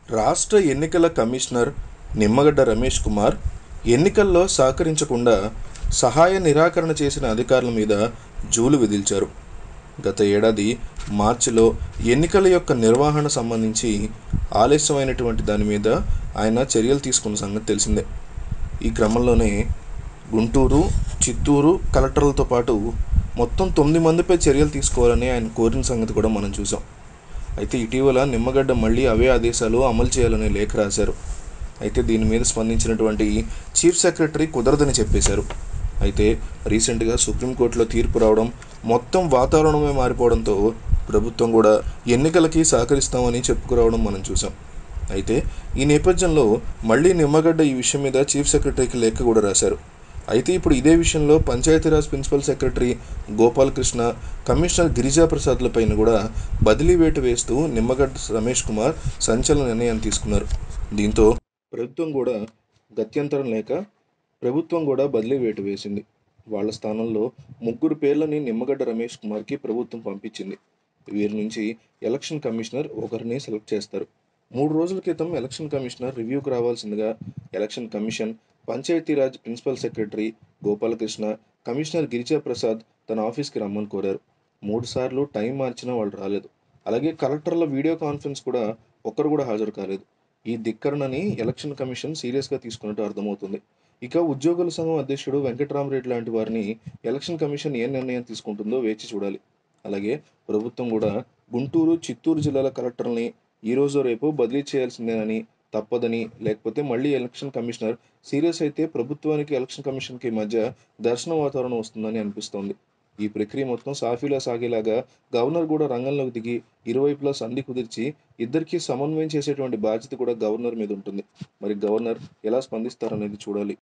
రాష్ట్ర ఎన్నికల కమిషనర్ నిమ్మగడ్డ రమేష్ కుమార్ ఎన్నికల్లో సహకరించకుండా సహాయ నిరాకరణ చేసిన అధికారుల మీద జూలు విధిల్చారు గత ఏడాది మార్చిలో ఎన్నికల యొక్క నిర్వహణ సంబంధించి ఆలస్యమైనటువంటి దాని మీద ఆయన చర్యలు తీసుకున్న సంగతి తెలిసిందే ఈ క్రమంలోనే గుంటూరు చిత్తూరు కలెక్టర్లతో పాటు మొత్తం తొమ్మిది మందిపై చర్యలు తీసుకోవాలని ఆయన కోరిన సంగతి కూడా మనం చూసాం అయితే ఇటీవల నిమ్మగడ్డ మళ్ళీ అవే ఆదేశాలు అమలు చేయాలనే లేఖ రాశారు అయితే దీని మీద స్పందించినటువంటి చీఫ్ సెక్రటరీ కుదరదని చెప్పేశారు అయితే రీసెంట్గా సుప్రీంకోర్టులో తీర్పు రావడం మొత్తం వాతావరణమే మారిపోవడంతో ప్రభుత్వం కూడా ఎన్నికలకి సహకరిస్తామని చెప్పుకురావడం మనం చూసాం అయితే ఈ నేపథ్యంలో మళ్ళీ నిమ్మగడ్డ ఈ విషయం మీద చీఫ్ సెక్రటరీకి లేఖ కూడా రాశారు అయితే ఇప్పుడు ఇదే విషయంలో Panchayati Raj principal secretary Gopalakrishna commissioner Girija ప్రసాద్ల పైన కూడా బదిలీ వేటు వేస్తూ నిమ్మగడ్డ రమేష్ కుమార్ సంచలన నిర్ణయం తీసుకున్నారు దీంతో ప్రభుత్వం కూడా గత్యంతరం లేక ప్రభుత్వం కూడా బదిలీ వేటు వేసింది వాళ్ళ స్థానంలో ముగ్గురు పేర్లని నిమ్మగడ్డ రమేష్ కుమార్కి ప్రభుత్వం పంపించింది వీరి నుంచి ఎలక్షన్ కమిషనర్ ఒకరిని సెలెక్ట్ చేస్తారు మూడు రోజుల క్రితం ఎలక్షన్ కమిషనర్ రివ్యూకి రావాల్సిందిగా election commission Panchayati Raj principal secretary Gopalakrishna commissioner Girija Prasad తన ఆఫీస్కి రమ్మని కోరారు మూడు సార్లు టైం మార్చినా వాళ్ళు రాలేదు అలాగే కలెక్టర్ల వీడియో కాన్ఫరెన్స్ కూడా ఒక్కరు కూడా హాజరు కాలేదు ఈ ధిక్కరణని ఎలక్షన్ కమిషన్ సీరియస్గా తీసుకున్నట్టు అర్థమవుతుంది ఇక ఉద్యోగుల సంఘం అధ్యక్షుడు వెంకటరామరెడ్డి లాంటి వారిని ఎలక్షన్ కమిషన్ ఏ నిర్ణయం తీసుకుంటుందో వేచి చూడాలి అలాగే ప్రభుత్వం కూడా గుంటూరు చిత్తూరు జిల్లాల కలెక్టర్ని ఈ రోజు రేపు బదిలీ చేయాల్సిందేనని తప్పదని లేకపోతే మళ్ళీ ఎలక్షన్ కమిషనర్ సీరియస్ అయితే ప్రభుత్వానికి ఎలక్షన్ కమిషన్కి మధ్య దర్శన వాతావరణం వస్తుందని అనిపిస్తోంది ఈ ప్రక్రియ మొత్తం సాఫీలా సాగేలాగా గవర్నర్ కూడా రంగంలోకి దిగి ఇరువైపులా సంధి కుదిర్చి ఇద్దరికీ సమన్వయం చేసేటువంటి బాధ్యత కూడా గవర్నర్ మీద ఉంటుంది మరి గవర్నర్ ఎలా స్పందిస్తారనేది చూడాలి